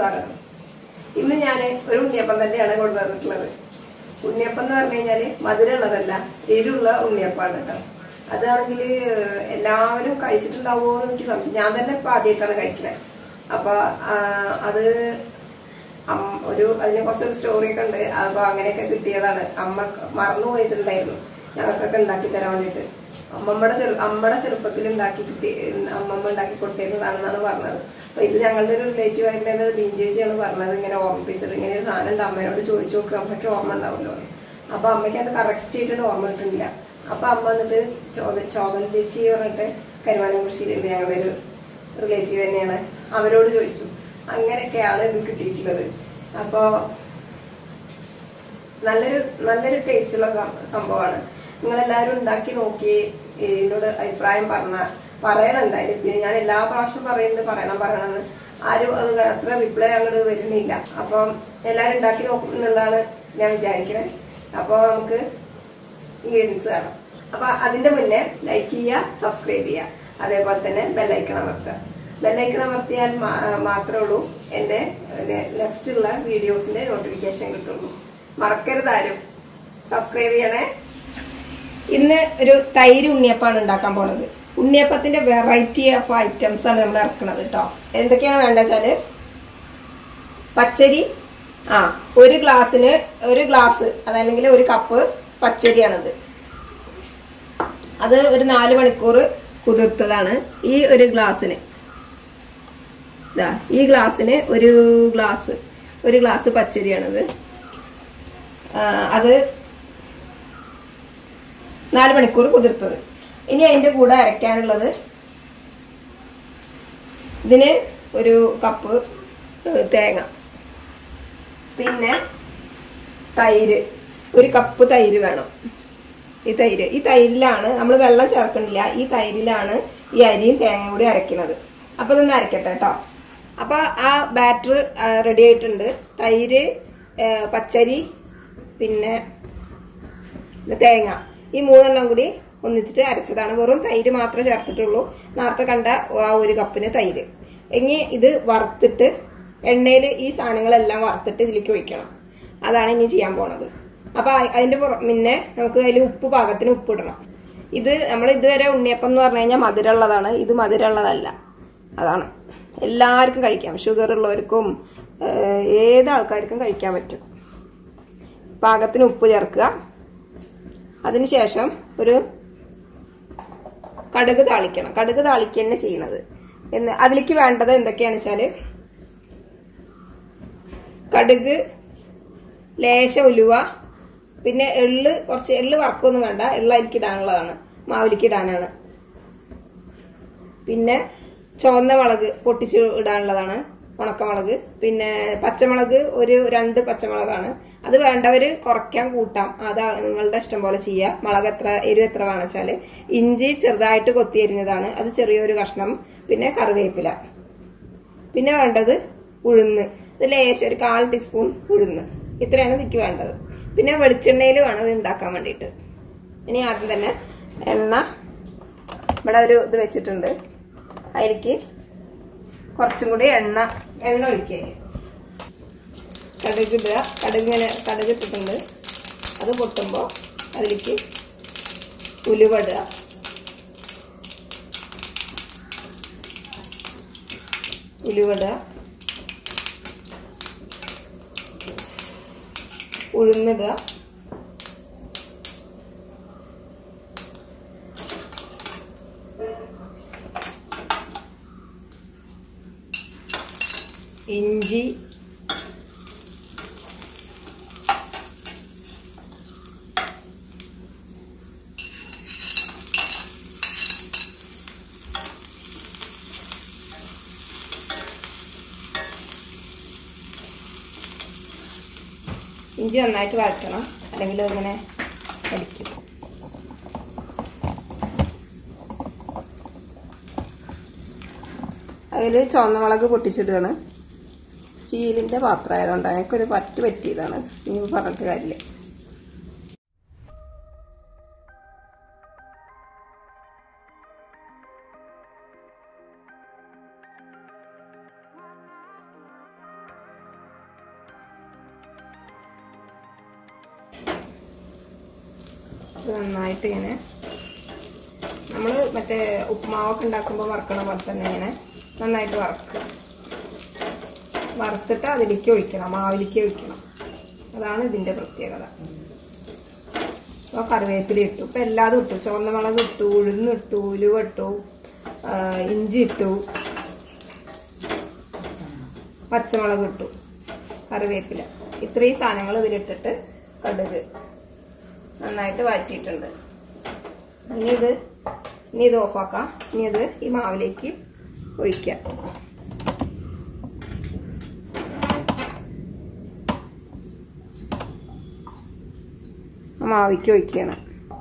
സ്വാഗതം ഇന്ന് ഞാൻ ഒരു ഉണ്ണിയപ്പം തന്നെയാണ് കൊണ്ടുവന്നിട്ടുള്ളത് ഉണ്ണിയപ്പം എന്ന് പറഞ്ഞു കഴിഞ്ഞാല് മധുരമുള്ളതല്ല എരിവുള്ള ഉണ്ണിയപ്പാണ് കേട്ടോ അതാണെങ്കിൽ എല്ലാവരും കഴിച്ചിട്ടുണ്ടാവുമോ എന്ന് എനിക്ക് സംശയം ഞാൻ തന്നെ ഇപ്പൊ ആദ്യമായിട്ടാണ് കഴിക്കണേ അപ്പൊ ആ, അത് അം- ഒരു അതിനെ കുറച്ചൊരു സ്റ്റോറി ഒക്കെ ഉണ്ട് അപ്പൊ അങ്ങനെയൊക്കെ കിട്ടിയതാണ് അമ്മ മറന്നു പോയിട്ടുണ്ടായിരുന്നു ഞങ്ങൾക്കൊക്കെ ഉണ്ടാക്കി തരാൻ വേണ്ടിട്ട് അമ്മമ്മയുടെ ചെറു അമ്മയുടെ ചെറുപ്പത്തിൽ ഉണ്ടാക്കി കിട്ടി അമ്മമ്മ ഉണ്ടാക്കി കൊടുത്തിരുന്നതാണെന്നാണ് പറഞ്ഞത് അപ്പൊ ഇത് ഞങ്ങളുടെ ഒരു റിലേറ്റീവ് ആയിട്ടുള്ള ദീൻ ചേച്ചിയാണ് പറഞ്ഞത് ഇങ്ങനെ ഓർമ്മിപ്പിച്ചത് ഇങ്ങനെ ഒരു സാധനം ഉണ്ട് അമ്മയോട് ചോദിച്ചു നോക്കുക അമ്മയ്ക്ക് ഓർമ്മ ഉണ്ടാവുമല്ലോ അപ്പൊ അമ്മയ്ക്ക് അത് കറക്റ്റ് ആയിട്ടുണ്ട് ഓർമ്മ കിട്ടുന്നില്ല അപ്പൊ അമ്മ വന്നിട്ട് ചോദ- ശോഭൻ ചേച്ചി പറഞ്ഞിട്ട് കരുവാനംകുറിശ്ശിയിലുണ്ട് ഞങ്ങളുടെ ഒരു റിലേറ്റീവ് തന്നെയാണ് അവരോട് ചോദിച്ചു അങ്ങനെയൊക്കെയാണ് ഇത് കിട്ടിയിട്ടുള്ളത് അപ്പോ നല്ലൊരു നല്ലൊരു ടേസ്റ്റുള്ള സംഭവമാണ് നിങ്ങളെല്ലാവരും ഉണ്ടാക്കി നോക്കി എന്നോട് അഭിപ്രായം പറഞ്ഞ പറയണം എന്തായാലും ഇത് ഞാൻ എല്ലാ പ്രാവശ്യം പറയുന്നത് പറയണം പറയണമെന്ന് ആരും അത് അത്ര റിപ്ലൈ അങ്ങോട്ട് വരുന്നില്ല അപ്പം എല്ലാവരും ഉണ്ടാക്കി നോക്കും എന്നുള്ളതാണ് ഞാൻ വിചാരിക്കണേ അപ്പോൾ നമുക്ക് ഇൻഗ്രീഡിയൻസ് കാണാം അപ്പൊ അതിന്റെ മുന്നേ ലൈക്ക് ചെയ്യുക സബ്സ്ക്രൈബ് ചെയ്യുക അതേപോലെ തന്നെ ബെല്ലൈക്കൺ അമർത്തുക ബെല്ലൈക്കൺ അമർത്തിയാൽ മാ- മാത്രമേ ഉള്ളൂ എന്റെ നെക്സ്റ്റ് ഉള്ള വീഡിയോസിന്റെ നോട്ടിഫിക്കേഷൻ കിട്ടുള്ളൂ മറക്കരുത് ആരും സബ്സ്ക്രൈബ് ചെയ്യണേ ഇന്ന് ഒരു തൈര് ഉണ്ണിയപ്പാണ് ഉണ്ടാക്കാൻ പോണത് ഉണ്ണിയപ്പത്തിന്റെ വെറൈറ്റി ഓഫ് ഐറ്റംസ് ആണ് നമ്മൾ ഇറക്കണത് കേട്ടോ എന്തൊക്കെയാണ് വേണ്ടത് വെച്ചാല് പച്ചരി ആ ഒരു ഗ്ലാസ്സിന് ഒരു ഗ്ലാസ് അതല്ലെങ്കിൽ ഒരു കപ്പ് പച്ചരിയാണിത് അത് ഒരു നാല് മണിക്കൂർ കുതിർത്തതാണ് ഈ ഒരു ഗ്ലാസ്സിന് ഇതാ ഈ ഗ്ലാസ്സിന് ഒരു ഗ്ലാസ് ഒരു ഗ്ലാസ് പച്ചരിയാണിത് ആ, അത് നാല് മണിക്കൂർ കുതിർത്തത് ഇനി അതിന്റെ കൂടെ അരയ്ക്കാനുള്ളത് ഇതിന് ഒരു കപ്പ് ഏഹ്, തേങ്ങ പിന്നെ തൈര് ഒരു കപ്പ് തൈര് വേണം ഈ തൈര് ഈ തൈരിലാണ് നമ്മൾ വെള്ളം ചേർക്കണില്ല ഈ തൈരിലാണ് ഈ അരിയും തേങ്ങയും കൂടി അരയ്ക്കുന്നത് അപ്പൊ ഇതൊന്ന് അരക്കട്ടെ കേട്ടോ അപ്പൊ ആ ബാറ്റർ റെഡി ആയിട്ടുണ്ട് തൈര് ഏഹ്, പച്ചരി പിന്നെ തേങ്ങ ഈ മൂന്നെണ്ണം കൂടി ഒന്നിച്ചിട്ട് അരച്ചതാണ് വെറും തൈര് മാത്രമേ ചേർത്തിട്ടുള്ളൂ നേരത്തെ കണ്ട ആ ഒരു കപ്പിന് തൈര് ഇനി ഇത് വറുത്തിട്ട് എണ്ണയിൽ ഈ സാധനങ്ങളെല്ലാം വറുത്തിട്ട് ഇതിലേക്ക് ഒഴിക്കണം അതാണ് ഇനി ചെയ്യാൻ പോണത് അപ്പൊ അ- അതിന്റെ പുറ- മുന്നേ നമുക്ക് അതിൽ ഉപ്പ് പാകത്തിന് ഉപ്പ് ഇടണം ഇത് നമ്മൾ ഇതുവരെ ഉണ്ണിയപ്പം എന്ന് പറഞ്ഞു കഴിഞ്ഞാൽ മധുരമുള്ളതാണ് ഇത് മധുരമുള്ളതല്ല അതാണ് എല്ലാവർക്കും കഴിക്കാം ഷുഗർ ഉള്ളവർക്കും ഏഹ്, ഏത് ആൾക്കാർക്കും കഴിക്കാൻ പറ്റും പാകത്തിന് ഉപ്പ് ചേർക്കുക അതിനുശേഷം ഒരു കടുക് താളിക്കണം കടുക് താളിക്കുക തന്നെ ചെയ്യണത് എന്ന് അതിലേക്ക് വേണ്ടത് എന്തൊക്കെയാണെന്ന് വെച്ചാല് കടുക് ലേശ ഉലുവ പിന്നെ എള്ള് കുറച്ച് എള്ള് വറക്കൊന്നും വേണ്ട എള്ള് അരിക്ക് ഇടാനുള്ളതാണ് മാവിലേക്ക് ഇടാനാണ് പിന്നെ ചുവന്ന മുളക് പൊട്ടിച്ച് ഇടാനുള്ളതാണ് ഉണക്കമുളക് പിന്നെ പച്ചമുളക് ഒരു രണ്ട് പച്ചമുളകാണ് അത് വേണ്ടവര് കുറയ്ക്കാൻ കൂട്ടാം അത് നിങ്ങളുടെ ഇഷ്ടം പോലെ ചെയ്യുക മുളക് എത്ര എരിവ് എത്ര വേണമെച്ചാല് ഇഞ്ചി ചെറുതായിട്ട് കൊത്തി എരിഞ്ഞതാണ് അത് ചെറിയൊരു കഷ്ണം പിന്നെ കറിവേപ്പില പിന്നെ വേണ്ടത് ഉഴുന്ന് ഇത് ലേശം ഒരു കാൽ ടീസ്പൂൺ ഉഴുന്ന് ഇത്രയാണ് ഇതിക്ക് വേണ്ടത് പിന്നെ വെളിച്ചെണ്ണയിൽ വേണം ഇത് ഉണ്ടാക്കാൻ വേണ്ടിയിട്ട് ഇനി ആദ്യം തന്നെ എണ്ണ ഇവിടെ ഒരു ഇത് വെച്ചിട്ടുണ്ട് അതിലേക്ക് കുറച്ചും കൂടി എണ്ണ എണ്ണ ഒഴിക്കുക കടുക് ഇടുക കടുക് ഇങ്ങനെ കടുക് ഇട്ടിട്ടുണ്ട് അത് പൊട്ടുമ്പോൾ അതിലേക്ക് ഉലുവ ഇടുക ഉലുവട ഉഴുന്നിടുക ഇഞ്ചി ഇഞ്ചി നന്നായിട്ട് വഴറ്റണം അല്ലെങ്കിൽ അതിങ്ങനെ കടിക്കും അതിൽ ചുവന്ന മുളക് പൊട്ടിച്ചിടുകയാണ് സ്റ്റീലിന്റെ പാത്രം ആയതുകൊണ്ട് എനിക്കൊരു പറ്റ് പറ്റിയതാണ് ഇനി പറഞ്ഞിട്ട് കാര്യമില്ല ഇത് നന്നായിട്ട് ഇങ്ങനെ നമ്മൾ മറ്റേ ഉപ്പുമാവൊക്കെ ഉണ്ടാക്കുമ്പോൾ വറക്കണ പോലെ തന്നെ ഇങ്ങനെ നന്നായിട്ട് വറക്കുക വറുത്തിട്ട് അതിലേക്ക് ഒഴിക്കണം മാവിലേക്ക് ഒഴിക്കണം അതാണ് ഇതിന്റെ പ്രത്യേകത അപ്പോൾ കറിവേപ്പില ഇട്ടു ഇപ്പം എല്ലാതും ഇട്ടു ചുവന്ന മുളക് ഇട്ടു ഉഴുന്ന് ഇട്ടു ഉലുവ ഇട്ടു ആ, ഇഞ്ചി ഇട്ടു പച്ചമുളക് ഇട്ടു കറിവേപ്പില ഇത്രയും സാധനങ്ങൾ ഇതിലിട്ടിട്ട് കടുക് നന്നായിട്ട് വഴറ്റിയിട്ടുണ്ട് ഇനി ഇത് ഇനി ഇത് ഓഫാക്കാം ഇനി ഇത് ഈ മാവിലേക്ക് ഒഴിക്കാം ആ മാവിക്ക് ഒഴിക്കണം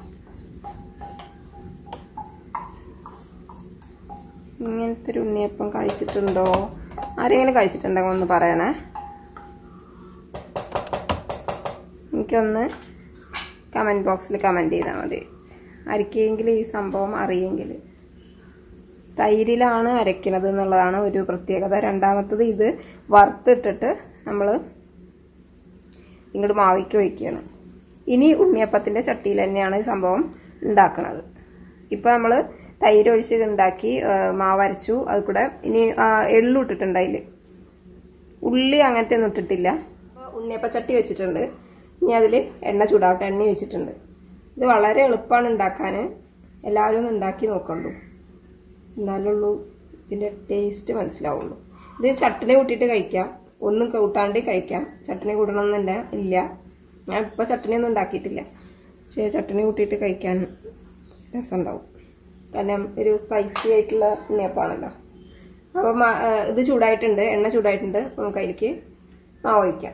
ഇങ്ങനത്തെ ഒരു ഉണ്ണിയപ്പം കഴിച്ചിട്ടുണ്ടോ ആരെങ്കിലും കഴിച്ചിട്ടുണ്ടെങ്കിൽ ഒന്ന് പറയണേ എനിക്കൊന്ന് കമൻറ്റ് ബോക്സിൽ കമൻറ്റ് ചെയ്താൽ മതി ആർക്കെങ്കിലും ഈ സംഭവം അറിയെങ്കിൽ തൈരിലാണ് അരയ്ക്കുന്നത് എന്നുള്ളതാണ് ഒരു പ്രത്യേകത രണ്ടാമത്തത് ഇത് വറുത്തിട്ടിട്ട് നമ്മൾ ഇങ്ങോട്ട് മാവിക്ക് ഒഴിക്കുകയാണ് ഇനി ഉണ്ണിയപ്പത്തിന്റെ ചട്ടിയിൽ തന്നെയാണ് ഈ സംഭവം ഉണ്ടാക്കുന്നത് ഇപ്പൊ നമ്മൾ തൈര് ഒഴിച്ച് ഉണ്ടാക്കി ആ, മാവ് അരച്ചു അത് കൂടെ ഇനി ആ, എള്ളു ഇട്ടിട്ടുണ്ട് അതില് ഉള്ളി അങ്ങനത്തെ ഒന്നും ഇട്ടിട്ടില്ല അപ്പൊ ഉണ്ണിയപ്പ ചട്ടി വെച്ചിട്ടുണ്ട് ഇനി അതിൽ എണ്ണ ചൂടാവട്ടെ എണ്ണ വെച്ചിട്ടുണ്ട് ഇത് വളരെ എളുപ്പമാണ് ഉണ്ടാക്കാൻ എല്ലാവരും ഒന്ന് ഉണ്ടാക്കി നോക്കണ്ടു എന്നാലുള്ളൂ ഇതിന്റെ ടേസ്റ്റ് മനസ്സിലാവുള്ളൂ ഇത് ചട്ടിനി കൂട്ടിയിട്ട് കഴിക്കാം ഒന്നും കൂട്ടാണ്ട് കഴിക്കാം ചട്ടിനി കൂട്ടണമെന്നില്ല ഇല്ല ഞാൻ ഇപ്പൊ ചട്ടിനി ഒന്നും ഉണ്ടാക്കിയിട്ടില്ല പക്ഷേ ചട്ടിനി കൂട്ടിയിട്ട് കഴിക്കാൻ രസമുണ്ടാവും കാരണം ഒരു സ്പൈസി ആയിട്ടുള്ള ഉണ്ണിയപ്പാണല്ലോ അപ്പം മാ- ആ, ഇത് ചൂടായിട്ടുണ്ട് എണ്ണ ചൂടായിട്ടുണ്ട് അപ്പൊ നമുക്ക് അതിലേക്ക് മാവ് ഒഴിക്കാം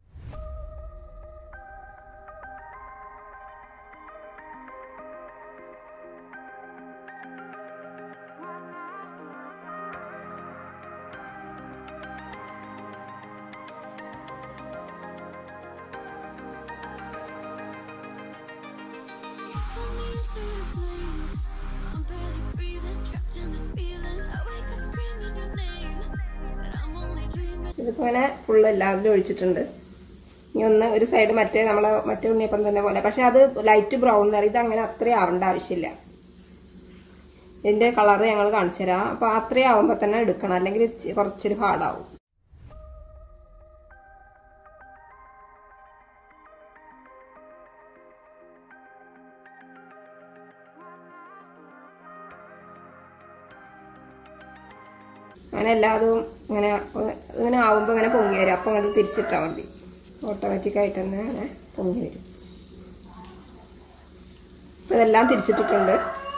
Pull me into your flame. I'm barely breathing, trapped in this feeling. I wake up screaming your name, but I'm only dreaming. ഇതിപ്പോ ഇങ്ങനെ ഫുള്ള് എല്ലാവരും ഒഴിച്ചിട്ടുണ്ട് ഇനി ഒന്ന് ഒരു സൈഡ് മറ്റേ നമ്മളെ മറ്റേ ഉണ്ണിയപ്പം തന്നെ പോലെ പക്ഷെ അത് ലൈറ്റ് ബ്രൗൺ നിറം ഇത് അങ്ങനെ അത്രയും ആവേണ്ട ആവശ്യമില്ല ഇതിന്റെ കളർ ഞങ്ങൾ കാണിച്ചു തരാം അപ്പൊ അത്രയും ആവുമ്പോ തന്നെ എടുക്കണം അല്ലെങ്കിൽ ഇച്ചി- കുറച്ചൊരു ഹാർഡാവും അങ്ങനെ എല്ലാതും ഇങ്ങനെ ഇങ്ങനെ ആവുമ്പോൾ ഇങ്ങനെ പൊങ്ങി വരും അപ്പം അങ്ങോട്ട് തിരിച്ചിട്ടാൽ മതി ഓട്ടോമാറ്റിക് ആയിട്ട് തന്നെ അങ്ങനെ പൊങ്ങി വരും അപ്പൊ ഇതെല്ലാം തിരിച്ചിട്ടിട്ടുണ്ട്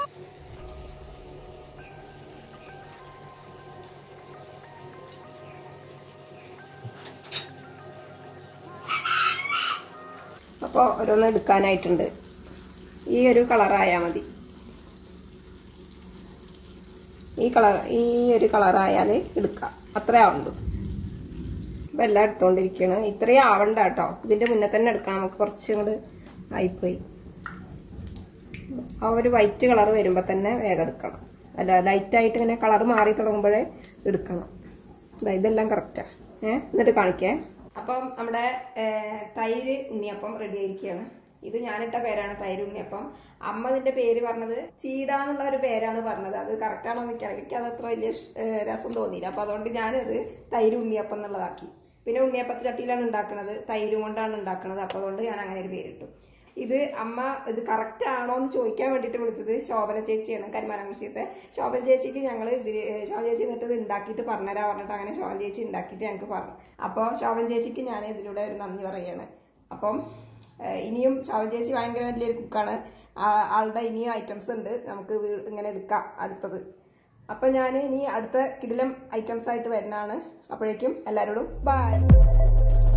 അപ്പോൾ ഓരോന്ന് എടുക്കാനായിട്ടുണ്ട് ഈ ഒരു കളറായാൽ മതി ഈ കളർ ഈ ഒരു കളറായാൽ എടുക്കാം അത്രേ ആവുള്ളൂ അപ്പം എല്ലാം എടുത്തോണ്ടിരിക്കുകയാണ് ഇത്രയും ആവണ്ട കേട്ടോ ഇതിന്റെ മുന്നേ തന്നെ എടുക്കണം നമുക്ക് കുറച്ചും കൂടെ ആയിപ്പോയി ആ ഒരു വൈറ്റ് കളർ വരുമ്പോൾ തന്നെ വേഗം എടുക്കണം അല്ല ലൈറ്റായിട്ട് ഇങ്ങനെ കളർ മാറി തുടങ്ങുമ്പോഴേ എടുക്കണം ദാ ഇതെല്ലാം കറക്റ്റാ ഏ എന്നിട്ട് കാണിക്കേ അപ്പം നമ്മുടെ ഏ, തൈര് ഉണ്ണിയപ്പം റെഡി ആയിരിക്കുകയാണ് ഇത് ഞാനിട്ട പേരാണ് തൈര് ഉണ്ണിയപ്പം അമ്മ ഇതിന്റെ പേര് പറഞ്ഞത് ചീട എന്നുള്ള ഒരു പേരാണ് പറഞ്ഞത് അത് കറക്റ്റാണോ എന്ന് എനിക്കറിയില്ല എനിക്ക് അത് അത്ര വലിയ ഇഷ്- ഏ, രസം തോന്നിയില്ല അപ്പൊ അതുകൊണ്ട് ഞാനത് തൈര് ഉണ്ണിയപ്പം എന്നുള്ളതാക്കി പിന്നെ ഉണ്ണിയപ്പത്തി ചട്ടിയിലാണ് ഉണ്ടാക്കുന്നത് തൈരും കൊണ്ടാണ് ഉണ്ടാക്കുന്നത് അപ്പൊ അതുകൊണ്ട് ഞാൻ അങ്ങനെ ഒരു പേരിട്ടു ഇത് അമ്മ ഇത് കറക്റ്റ് ആണോ എന്ന് ചോദിക്കാൻ വേണ്ടിയിട്ട് വിളിച്ചത് ശോഭന ചേച്ചിയാണ് കരിമാനംകുശിയത്തെ ശോഭന ചേച്ചിക്ക് ഞങ്ങൾ ഇതിൽ ശോഭന ചേച്ചി എന്നിട്ട് ഇത് ഉണ്ടാക്കിയിട്ട് പറഞ്ഞുതരാ പറഞ്ഞിട്ട് അങ്ങനെ ശോഭന ചേച്ചി ഉണ്ടാക്കിയിട്ട് ഞങ്ങൾക്ക് പറഞ്ഞു അപ്പോൾ ശോഭന ചേച്ചിക്ക് ഞാൻ ഇതിലൂടെ ഒരു നന്ദി പറയുകയാണ് അപ്പം ഏഹ്, ഇനിയും ശോഭന ചേച്ചി ഭയങ്കര വലിയൊരു കുക്കാണ് ആളുടെ ഇനിയും ഐറ്റംസ് ഉണ്ട് നമുക്ക് വീ- ഇങ്ങനെ എടുക്കാം അടുത്തത് അപ്പം ഞാൻ ഇനി അടുത്ത കിടിലം ഐറ്റംസ് ആയിട്ട് വരുന്നതാണ് അപ്പോഴേക്കും എല്ലാവരോടും ബൈ